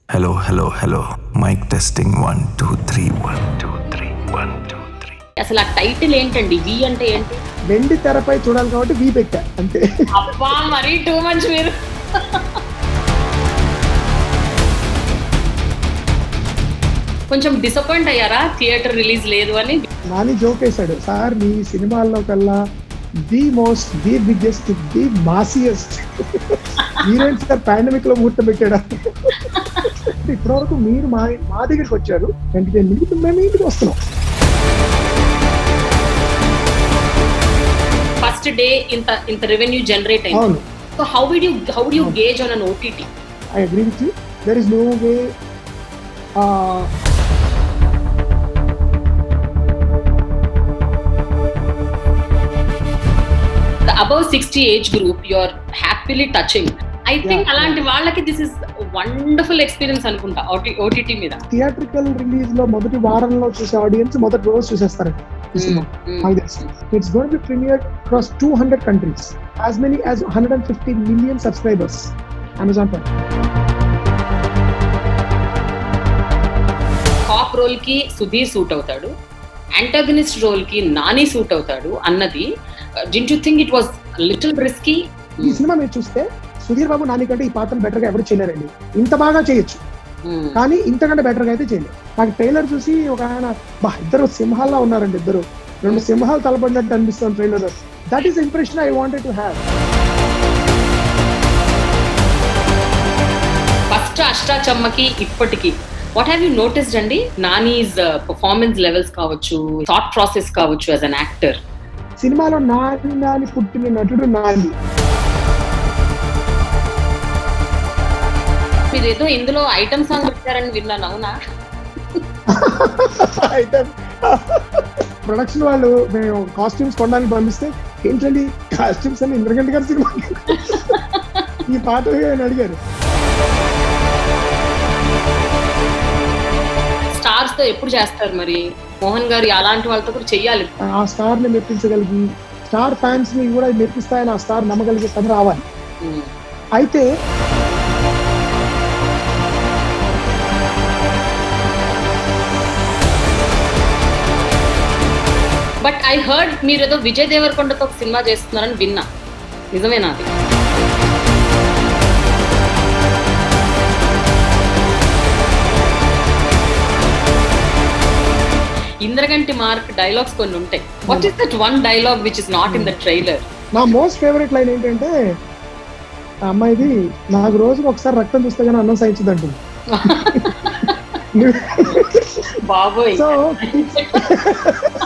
Hello hello hello mic testing one two three one two three one two three అసలు ఆ title ఏంటండి వి అంటే ఏంటి వెండి తెరపై చూడాలి కాబట్టి వీ పెట్టా అంతే అబ్బా మరీ టూ మచ్ మీరు కొంచెం డిసప్పాయింట్ అయ్యారా థియేటర్ రిలీజ్ లేదు అని నాని జోక్ వేశాడు సార్ మీ సినిమాల్లో కల్లా the most the biggest the massiest మీరేంటి సార్ పాండమిక్ లో ముహూర్తం పెట్టాడా ఇప్పటివరకు మీరు మా మా దగ్గరికి వచ్చారు ఎంటర్టైన్మెంట్ మేము ఇంటికి వస్తున్నాం ఫస్ట్ డే ఇంత ఇంత రెవెన్యూ జనరేట్ అయింది అవును so how would you how do you gauge on an OTT I agree with you there is no way the above sixty age group you are happily touching I think Yeah. అలాంటి వాళ్ళకి this is wonderful experience అనుకుంటా OTT మీద theatrical release లో మొదటి వారంలో చూసే audience మొదటి రోజు చూసేస్తారండి ఈ సినిమా నాకు తెలుసు it's gonna be premiere across two hundred countries as many as hundred and fifty million subscribers Amazon Prime cop role కి సుధీర్ సూట్ అవుతాడు యాంటాగనిస్ట్ రోల్ కి నాని సూట్ అవుతాడు అన్నది didn't you think it was little risky ఈ సినిమా మీరు చూస్తే సుధీర్ బాబు నాని కంటే ఈ పాత్ర బెటర్ గా ఎవరు చేయలేరండి ఇంత బాగా చేయొచ్చు కానీ ఇంతకంటే బెటర్ గా అయితే చేయలేదు నాకు ట్రైలర్ చూసి ఒక ఆయన బా ఇద్దరు సింహాల్లో ఉన్నారండి ఇద్దరు రెండు సింహాలు తలపడినట్టు అనిపిస్తుంది trailer that is impression I wanted to have first అష్టాచమ్మకి ఇప్పటికి వాట్ హ్యావ్ యూ నోటీస్డ్ అండి నానీస్ పర్ఫార్మెన్స్ లెవెల్స్ కావచ్చు థాట్ ప్రాసెస్ కావచ్చు యాజ్ అన్ యాక్టర్ సినిమాలో నాని నాని పుట్టిన నటుడు నాని మీరు ఏదో ఇందులో ఐటమ్ సాంగ్ పెట్టారని విన్నాను అవునా అయితే ప్రొడక్షన్ వాళ్ళు మేము కాస్ట్యూమ్స్ కొనడానికి పంపిస్తే ఏంటండి కాస్ట్యూమ్స్ అని ఇంద్రగంట గారి సినిమా ఈ పాట అని అడిగారు స్టార్స్ తో ఎప్పుడు చేస్తారు మరి మోహన్ గారు అలాంటి వాళ్ళతో కూడా చెయ్యాలి ఆ స్టార్ ని మెప్పించగలిగి స్టార్ ఫ్యాన్స్ ని కూడా మెప్పిస్తాయని ఆ స్టార్ నమ్మగలిగే కథ రావాలి Hmm. అయితే బట్ ఐ హర్డ్ మీరు ఏదో విజయ్ దేవరకొండతో ఒక సినిమా చేస్తున్నారని విన్నా నిజమేనా అది ఇంద్రగంటి మార్క్ డైలాగ్స్ కొన్ని ఉంటాయి what is that one dialogue which is not in the trailer నా మోస్ట్ ఫేవరెట్ లైన్ ఏంటంటే ఆ అమ్మాయిది నాకు రోజుకు ఒకసారి రక్తం చూస్తే కానీ అన్నం సహించదు అంటుంది బాబోయ్ సో